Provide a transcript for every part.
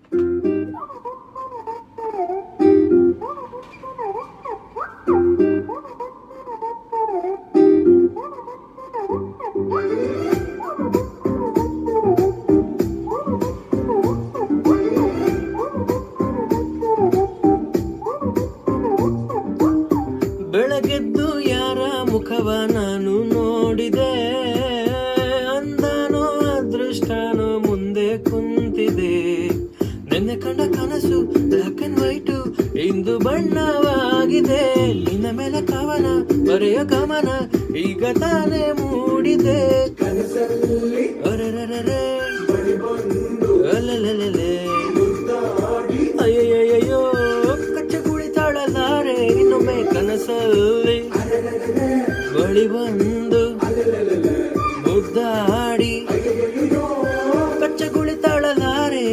ಬೆಳಗೆದ್ದು ಯಾರ ಮುಖವ ನಾನು ನೋಡಿದೆ ಅಂದಾನೋ ಅದೃಷ್ಟನೋ ಮುಂದೆ ಕುಂತಿದೆ ನೆನ್ನೆ ಕಂಡ ಕನಸು ಬ್ಲಾಕ್ ಅಂಡ್ ವೈಟ್ ಇಂದು ಬಣ್ಣವಾಗಿದೆ ನಿನ್ನ ಮೇಲೆ ಕವನ ಬರೆಯ ಗಮನ ಈಗ ತಾನೇ ಮೂಡಿದೆ ಅರೆರೆರೆರೆ. ಅಲೆಲೆಲೆಲೆ. ಅಯ್ಯಯ್ಯಯ್ಯೋ ಕಚ್ಚ ಕುಳಿತಾಳಲಾರೆ ಇನ್ನೊಮ್ಮೆ ಕನಸಲ್ಲಿ ಬಳಿ ಬಂದು ಮುದ್ದಾಡಿ ಕಚ್ಚ ಕುಳಿತಾಳಲಾರೆ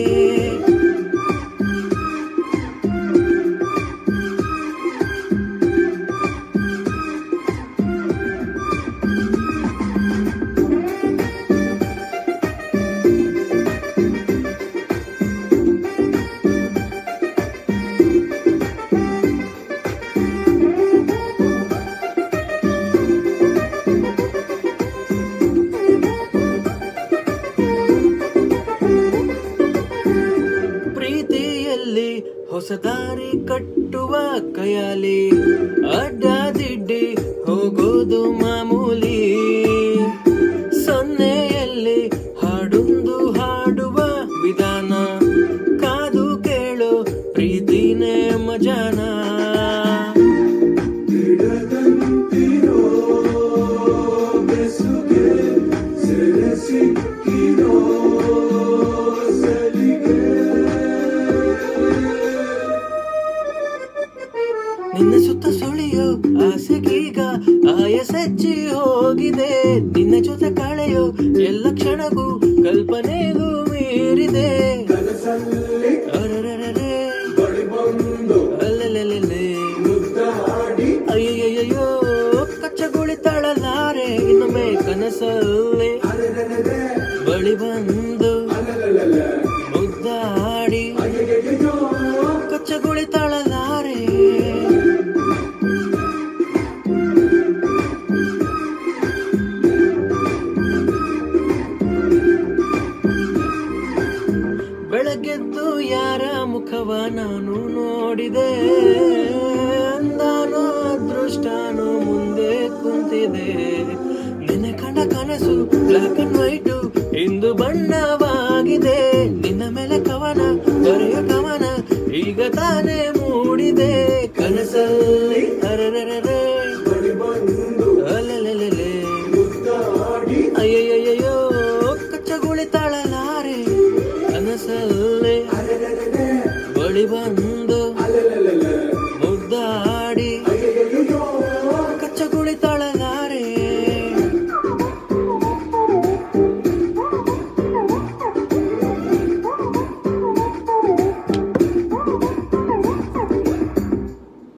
ಪ್ರೀತಿಯಲ್ಲಿ ಹೊಸ ದಾರಿ ಕಟ್ಟುವ ಕಯಾಲಿ ಅಡ್ಡದಿಡ್ಡಿ ಹೋಗೋದು ಮಾಮೂಲಿ ಸೊನ್ನೆಯಲ್ಲಿ ಹಾಡೊಂದು ಹಾಡುವ ವಿಧಾನ ಕಾದು ಕೇಳು ಪ್ರೀತಿನೇ ಮಜಾನ ನಿನ್ನ ಸುತ್ತ ಸುಳಿಯೋ ಆಸೆಗೀಗ ಆಯಸೆಚ್ಚಿ ಹೋಗಿದೆ ನಿನ್ನ ಜೊತೆ ಕಳೆಯೋ ಎಲ್ಲ ಕ್ಷಣಗೂ ಕಲ್ಪನೆಗೂ ಮೀರಿದೆ ಅರೆರೆರೆರೆ. ಅಲೆಲೆಲೆಲೆ. ಅಯ್ಯಯ್ಯಯ್ಯೋ ಕಚ್ಚಗುಳಿತಾಳಲಾರೆ ಇನ್ನೊಮ್ಮೆ ಕನಸಲ್ಲಿ ಬಳಿ ಬಂದು ಮುದ್ದಾಡಿ ಕಚ್ಚಗುಳಿತಾಳಲಾರೆ ಬೆಳಗೆದ್ದು ಯಾರ ಮುಖವ ನಾನು ನೋಡಿದೆ ಅಂದಾನೋ ಅದೃಷ್ಟನೋ ಮುಂದೆ ಕುಂತಿದೆ ನಿನ್ನೆ ಕಂಡ ಕನಸು ಬ್ಲಾಕ್ ಅಂಡ್ ವೈಟ್ ಇಂದು ಬಣ್ಣವಾಗಿದೆ ನಿನ್ನ ಮೇಲೆ ಕವನ ಬರೆಯ ಕವನ ಈಗ ತಾನೇ ಮೂಡಿದೆ ಕನಸಲ್ಲಿ ಅರೆರೆರೆರೆ. ಅಲೆಲೆಲೆಲೆ. ಅಯ್ಯಯ್ಯಯ್ಯೋ ಕಚ್ಚಗುಳಿತಾಳಲಾರೆ ಕನಸಲ್ಲೇ ಬಳಿ ಬಂದು